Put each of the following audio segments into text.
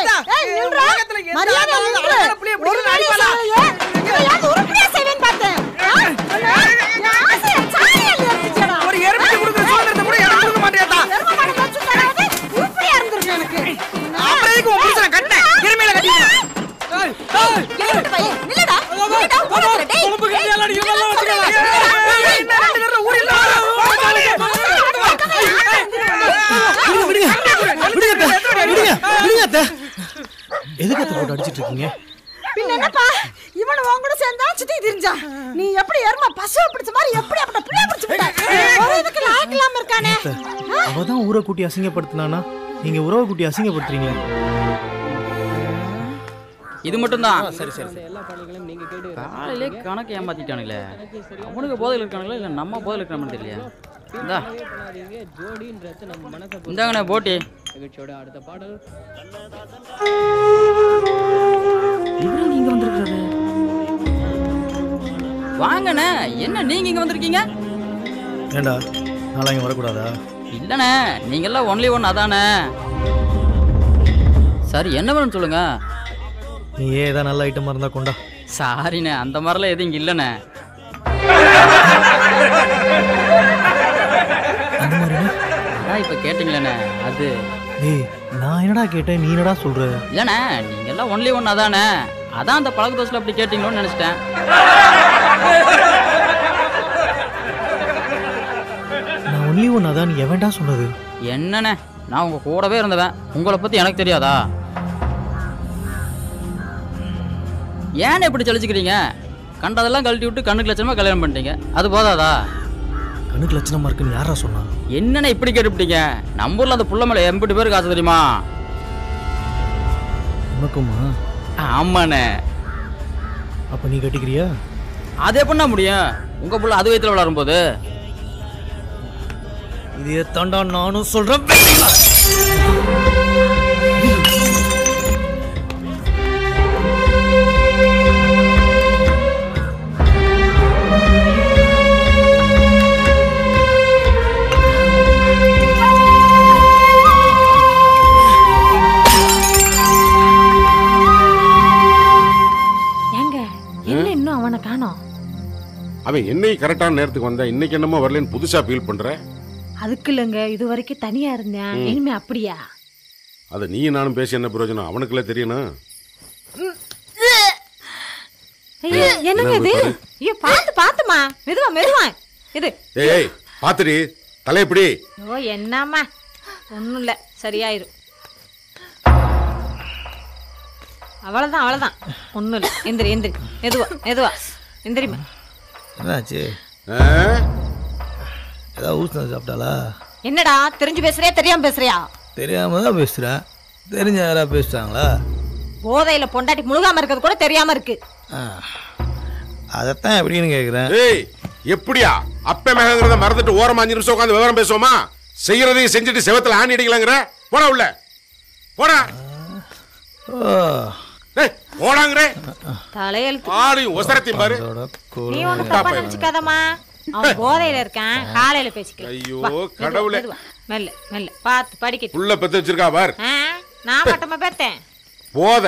ஏய், நில்றா. மரியாதை நில்லு. ஒரு வேலையும் செய்யலையே. இதையாவது உருப்படியா செய்வேன்னு பார்த்தேன். ஆ? என் ஆசையை சாணியால இருந்துச்சேடா. ஒரு எருமைக்கு கொடுக்குற சுதந்திரத்தை கூட எனக்கு கொடுக்க மாட்டியாத்தா எருமை மாடு வச்சு தராது, உருப்படியா இருந்திருக்கு எனக்கு. அப்புறம் எதுக்கு உன் புருஷனை கட்டினேன் எருமையில கட்டினேன் எலிவிட்டு பையன், நில்லுடா. நில்லுடா, ஓடாத, டேய். விடுங்க விடுங்க விடுங்க விடுங்க அத்தை. எதுக்கு அத்தை போட்டு அடிச்சிட்டு இருக்கீங்க பின்ன என்னப்பா இவனு உன் கூட சேர்ந்தா சுத்தி திரிஞ்சான் நீ எப்படி எருமை பசுவை பிடிச்ச மாதிரி எப்படி அப்படி பிள்ளை பிடிச்சு விட்ட ஒரு இதுக்கு லாய்க்கு இல்லாம இருக்கானே அவ தான் ஊரை கூட்டி அசிங்கப்படுத்தினானா நீங்க உறவை கூட்டி அசிங்கப்படுத்துறீங்க இது மட்டும்தான் சரி சரி காலையிலே கணக்கு ஏமாத்திட்டானுங்களே அவனுக்கு போதையில் இருக்கானுங்களா இல்லை நம்ம போதையில் இருக்கிறோம்னு தெரியலையா இந்தா இந்தாங்கண்ணே போட்டி இவரு நீங்க வந்திருக்காரு வாங்கண்ணே என்ன நீங்க இங்க வந்திருக்கீங்க ஏண்டா நாளா இங்க வரக்கூடாதா இல்லண்ணே நீங்கெல்லாம் ஒன்லி ஒன் அதானே சரி என்ன வேணும்னு சொல்லுங்க நீ ஏன் ஏதாவது நல்ல ஐட்டமா இருந்தா கொண்டா சாரிண்ணே அந்த மாதிரிலாம் எதுவும் இங்க இல்லைண்ணே அந்த மாதிரினா அதான் இப்போ கேட்டிங்களேண்ணே அது ஏய் நான் என்னடா கேட்டேன் நீ என்னடா சொல்ற இல்லைண்ணே நீங்க எல்லாம் ஒன்லி ஒன் அதானே அதான் அந்த பழக்க தோசையில் அப்படி கேட்டீங்களோன்னு நினச்சிட்டேன் நான் ஒன்லி ஒன் அதான் நீ எவன்டா சொன்னது என்னண்ணே நான் உங்க கூடவே இருந்தவன் உங்களை பத்தி எனக்கு தெரியாதா ஏன் இப்படி சலிச்சுக்கிறீங்க கண்டதெல்லாம் கழட்டி விட்டு கண்ணுக்கு லட்சணமா கல்யாணம் பண்ணிட்டீங்க அது போதாதா கணக்கு லட்சணமா இருக்குன்னு யாரா சொன்னா என்னண்ணே இப்படி கேட்டுப்பிட்டீங்க நம்ம ஊர்ல அந்த புள்ள மேல எண்பது பேருக்கு ஆசை தெரியுமா உனக்குமா ஆமாண்ணே அப்ப நீ கட்டிக்கிறியா அது எப்படின்னா முடியும் உங்க புள்ள அது வயித்துல வளரும்போது இதே தாண்டா நானும் சொல்றேன் ஏங்க என்ன இன்னும் அவனை காணோம் அவன் என்னைக்கு கரெக்டான நேரத்துக்கு வந்தா இன்னைக்கு என்னமோ வரலன்னு புதுசா ஃபீல் பண்ற அதுக்கு இல்லைங்க இது வரைக்கும் தனியா இருந்தேன் இனிமே அப்படியா அது நீ நானும் பேசி என்ன பிரயோஜனம் அவனுக்குள்ள தெரியணும் ஐயோ என்னங்க இது ஐயோ பார்த்து பார்த்துமா மெதுவா மெதுவா இது ஏய் ஏய் பாத்துடி தலையப்படி ஐயோ என்னம்மா ஒன்றும் இல்லை சரியாயிரும் அவ்வளோதான் அவ்வளோதான் ஒன்றும் இல்லை எந்திரி எந்திரி மெதுவா மெதுவா எந்திரிமா என்னாச்சு ஏதாவது ஊசம் சாப்பிட்டாளா என்னடா தெரிஞ்சு பேசுறியா தெரியாம பேசுறியா தெரியாம தான் பேசுறேன் தெரிஞ்ச யாரா பேசுறாங்களா போதையில பொண்டாட்டி முழுகாம இருக்கிறது கூட தெரியாம இருக்கு அதைத்தான் எப்படின்னு கேட்குறேன் ஏய் எப்படியா அப்ப மேகங்கிறத மறந்துட்டு ஓரமா அஞ்சு நிமிஷம் உட்காந்து விவரம் பேசுவோமா செய்யறதையும் செஞ்சுட்டு செவத்துல ஆணி அடிக்கலாங்கிற போடா உள்ள போடா ஓ டேய் போடாங்கிறே தலையெழுத்து ஆளையும் ஒசரத்தையும் பாரு அதோட கூ- நீ ஒன்றும் தப்பா நினைச்சுக்காதம்மா அவன் போதையில இருக்கான் காலையில பேசிக்கலாம் ஐயோ, வா, மெதுவா, கடவுளே. மெதுவா. மெல்ல மெல்ல பார்த்து படிக்கட்டு புள்ள பெத்து வச்சிருக்கா பார் ஆ, நான் மட்டுமா பார்த்தேன் போத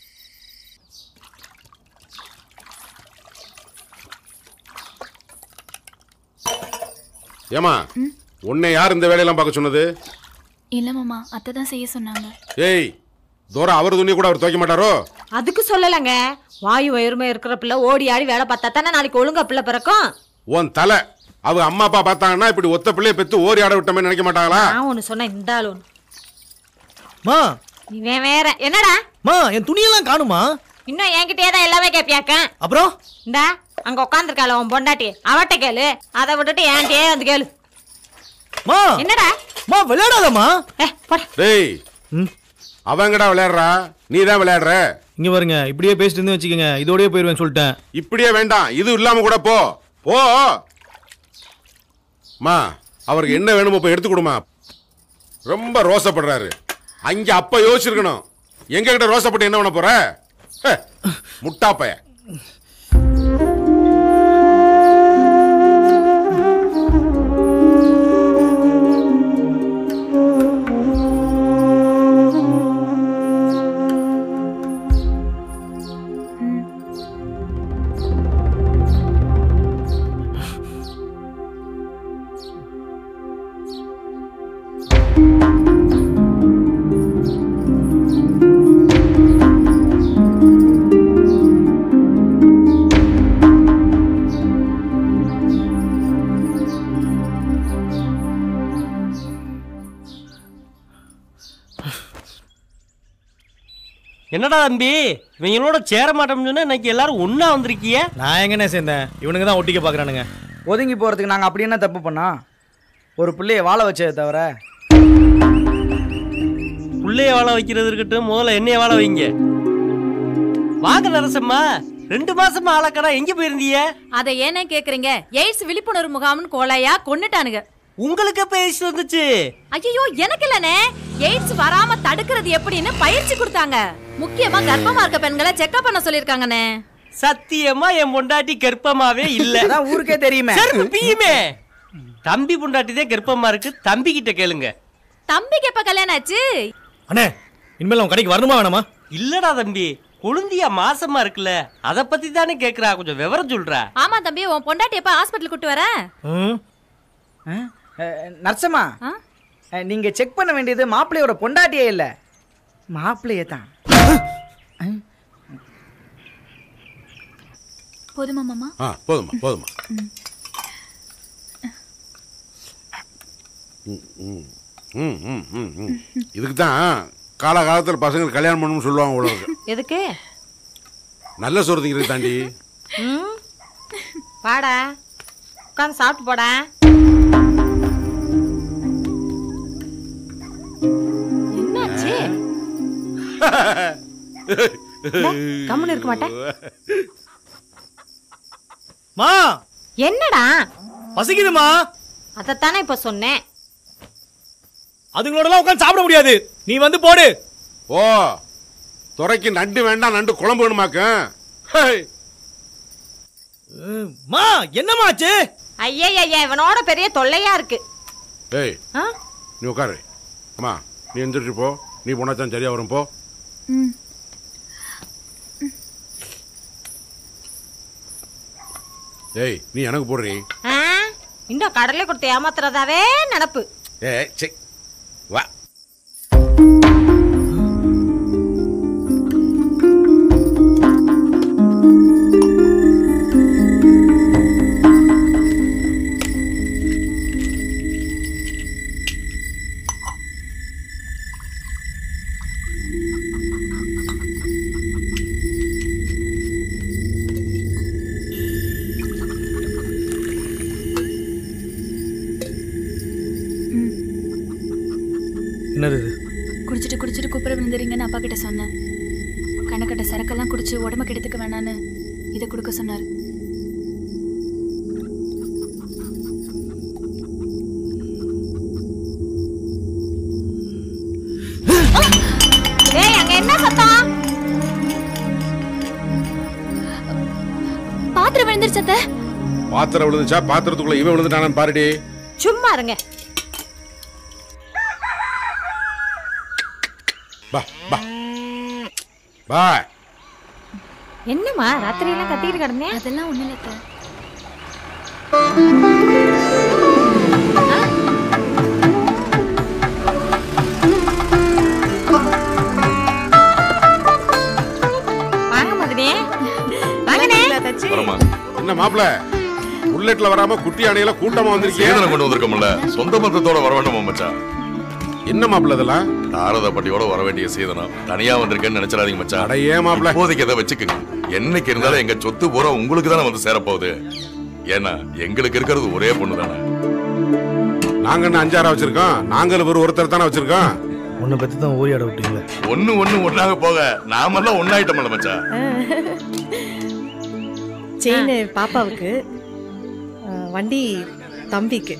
ஏமா உன்னை யார் இந்த வேலையெல்லாம் பார்க்க சொன்னது இல்ல மாமா அத்தை தான் செய்ய சொன்னாங்க ஏய் தூரம் அவர் துணியை கூட அவர் துவைக்க மாட்டாரோ அதுக்கு சொல்லலைங்க வாயு வயிறுமை இருக்கிற பிள்ளை ஓடி ஆடி வேலை பார்த்தா தானே நாளைக்கு ஒழுங்கா பிள்ளை பிறக்கும் உன் தலை அவங்க அம்மா அப்பா பார்த்தாங்கன்னா இப்படி ஒத்த பிள்ளைய பெத்து ஓரி ஆட விட்டமே நினைக்க மாட்டாங்களா நான் ஒன்று சொன்னேன் இந்த ஆள் ஒன்று மா இவன் வேற என்னடா மா என் துணியெல்லாம் காணுமா இன்னும் என்கிட்டயே தான் எல்லாமே கேட்பியாக்க அப்புறம் இந்தா அங்க உட்காந்துருக்காள உன் பொண்டாட்டி அவட்ட கேளு அதை விட்டுட்டு என்கிட்டயே வந்து கேளு மா என்னடா மா விளையாடாதம்மா ஏ போட டேய் ம் அவங்கடா விளையாடுறா நீ தான் விளையாடுற இங்க பாருங்க இப்படியே பேசிட்டு இருந்து வச்சுக்கோங்க இதோடய போயிருவேன் சொல்லிட்டேன் இப்படியே வேண்டாம் இது இல்லாம கூட போ போ மா அவருக்கு என்ன வேணுமோ இப்ப எடுத்து கொடுமா ரொம்ப ரோசப்படுறாரு அங்க அப்ப யோசிச்சிருக்கணும் எங்க கிட்ட ரோசப்பட்டு என்ன பண்ண போற ஹே, முட்டாப்பைய என்னடா தம்பி இவங்களோட சேர மாட்டோம்னு சொன்னா இன்னைக்கு எல்லாரும் ஒண்ணா வந்திருக்கிய நான் எங்கண்ணே சேர்ந்தேன் இவனுங்க தான் ஒட்டிக்க பார்க்குறானுங்க ஒதுங்கி போறதுக்கு நாங்க அப்படி என்ன தப்பு பண்ணோம் ஒரு பிள்ளைய வாழ வச்சதை தவிர புள்ளைய வாழ வைக்கிறது இருக்கட்டும் முதல்ல என்னைய வாழ வைங்க வாங்க நரசம்மா ரெண்டு மாசமா ஆளக்கடா எங்க போயிருந்தீங்க அதை ஏனே கேக்குறீங்க எய்ட்ஸ் விழிப்புணர்வு முகாம்னு கோலையா கொன்னுட்டானுங்க உங்களுக்கு எப்ப ஏசி வந்துச்சு ஐயோ எனக்கு இல்லனே எய்ட்ஸ் வராம தடுக்கிறது எப்படின்னு பயிற்சி கொடுத்தாங்க முக்கியமா கர்ப்பமா இருக்க பெண்களை செக்அப் பண்ண சொல்லிருக்காங்கண்ணே சத்தியமா என் பொண்டாட்டி கர்ப்பமாவே இல்ல அதான் ஊருக்கே தெரியுமே செருப்பு பியுமே தம்பி பொண்டாட்டி தான் கர்ப்பமா இருக்கு தம்பி கிட்ட கேளுங்க தம்பிக்கு எப்ப கல்யாணம் ஆச்சு அண்ணே இனிமேல் அவன் கடைக்கு வரணுமா வேணாமா இல்லடா தம்பி குழந்தையா மாசமா இருக்குல்ல அத பத்தி தானே கேக்குறா கொஞ்சம் விவரம் சொல்றா ஆமா தம்பி உன் பொண்டாட்டி எப்ப ஹாஸ்பிட்டல் கூட்டு வர ம் நர்சம்மா ஆ? அஹ், நீங்க செக் பண்ண வேண்டியது மாப்பிள்ளையோட பொண்டாட்டியே இல்ல மாப்பிள்ளையே தான் போதுமா மாமா ஆ போதுமா போதுமா ம், ம். ம், ம், ம், ம். இதுக்கு தான் காலகாலத்தில் பசங்க கல்யாணம் பண்ணணும்னு சொல்லுவாங்க உலகம் எதுக்கு நல்ல சோறு திங்கிறது தாண்டி வாடா உட்காந்து சாப்பிட்டு போடா என்னாச்சு கம்முன்னு இருக்க மாட்டேன் மா என்னடா பசிக்குதுமா அதைத்தானே இப்ப சொன்னேன் அதுங்களோடலாம் உட்காந்து சாப்பிட முடியாது நீ வந்து போடு ஓ துறைக்கு நண்டு வேண்டாம் நண்டு குழம்பு வேணுமாக்க ஹேய், ம், மா என்னம்மா ஆச்சு ஐயா இவனோட பெரிய தொல்லையா இருக்கு ஏய் ஆ? நீ உட்காரு அம்மா நீ எந்திரிச்சு போ நீ போனாதான் சரியா வரும் போ ம் ஏய் நீ எனக்கு போடுறீ ஆ? இன்னும் கடலை கொடுத்து ஏமாத்துறதாவே நினப்பு ஏய் சே வா என்னது இது குடிச்சிட்டு குடிச்சிட்டு குப்புற விழுந்துறீங்கன்னு அப்பா கிட்ட சொன்னேன் கணக்கட்ட சரக்கெல்லாம் குடிச்சு உடம்ப கெடுத்துக்க வேணான்னு இதை கொடுக்க சொன்னார் டேய் அங்க என்ன சத்தம் பாத்திரம் விழுந்துருச்சு அத்தை பாத்திரம் விழுந்துச்சா பாத்திரத்துக்குள்ள இவன் விழுந்துட்டானு பாருடி சும்மா இருங்க பா பா பா என்னம்மா ராத்திரி எல்லாம் கத்திட்டு கிடந்தேன் அதெல்லாம் ஒண்ணு இல்ல அத்தை வாங்க மதுனே வாங்கனே வரமா என்ன மாப்பிள புல்லட்ல வராம குட்டி அணையில கூட்டமா வந்திருக்கீங்க சேதனை கொண்டு வந்திருக்கோம்ல சொந்த பந்தத்தோட வர வேண்டாமா மச்சான் என்ன மாப்பிள இதெல்லாம் தாரத பட்டியோட வர வேண்டிய சீதனம் தனியா வந்திருக்கேன்னு நினைச்சிடாதீங்க மச்சான் அட ஏன் மாப்பிள இப்போதைக்கு எதை வச்சுக்கோங்க என்னைக்கு இருந்தாலும் எங்க சொத்து பூரா உங்களுக்கு தானே வந்து சேரப்போகுது ஏன்னா எங்களுக்கு இருக்கிறது ஒரே பொண்ணு தானே நாங்க என்ன அஞ்சாரா வச்சிருக்கோம் நாங்களும் ஒரு ஒருத்தர் தானே வச்சிருக்கோம் உன்னை பற்றி தான் ஓரியாட விட்டீங்களே ஒண்ணு ஒண்ணு ஒண்ணாக போக நாமெல்லாம் ஒண்ணாயிட்டோம்ல மச்சான் செயின் பாப்பாவுக்கு ஆ, வண்டி தம்பிக்கு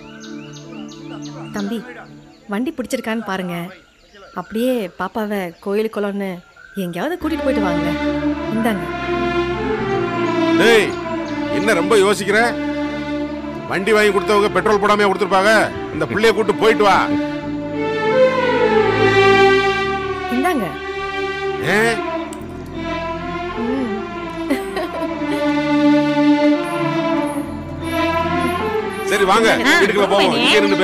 தம்பி வண்டி பிடிச்சிருக்கான்னு பாருங்க அப்படியே பாப்பாவை கோயில் குளம்னு எங்கேயாவது கூட்டிட்டு போயிட்டு வாங்க இந்தாங்க டேய் என்ன ரொம்ப யோசிக்கிற வண்டி வாங்கி கொடுத்தவங்க பெட்ரோல் போடாம கொடுத்துருப்பாங்க இந்த பிள்ளைய கூட்டு போயிட்டு வா இந்தாங்க ஏ சரி வாங்க வீட்டுக்குள்ள போவோம் இங்கே நின்னு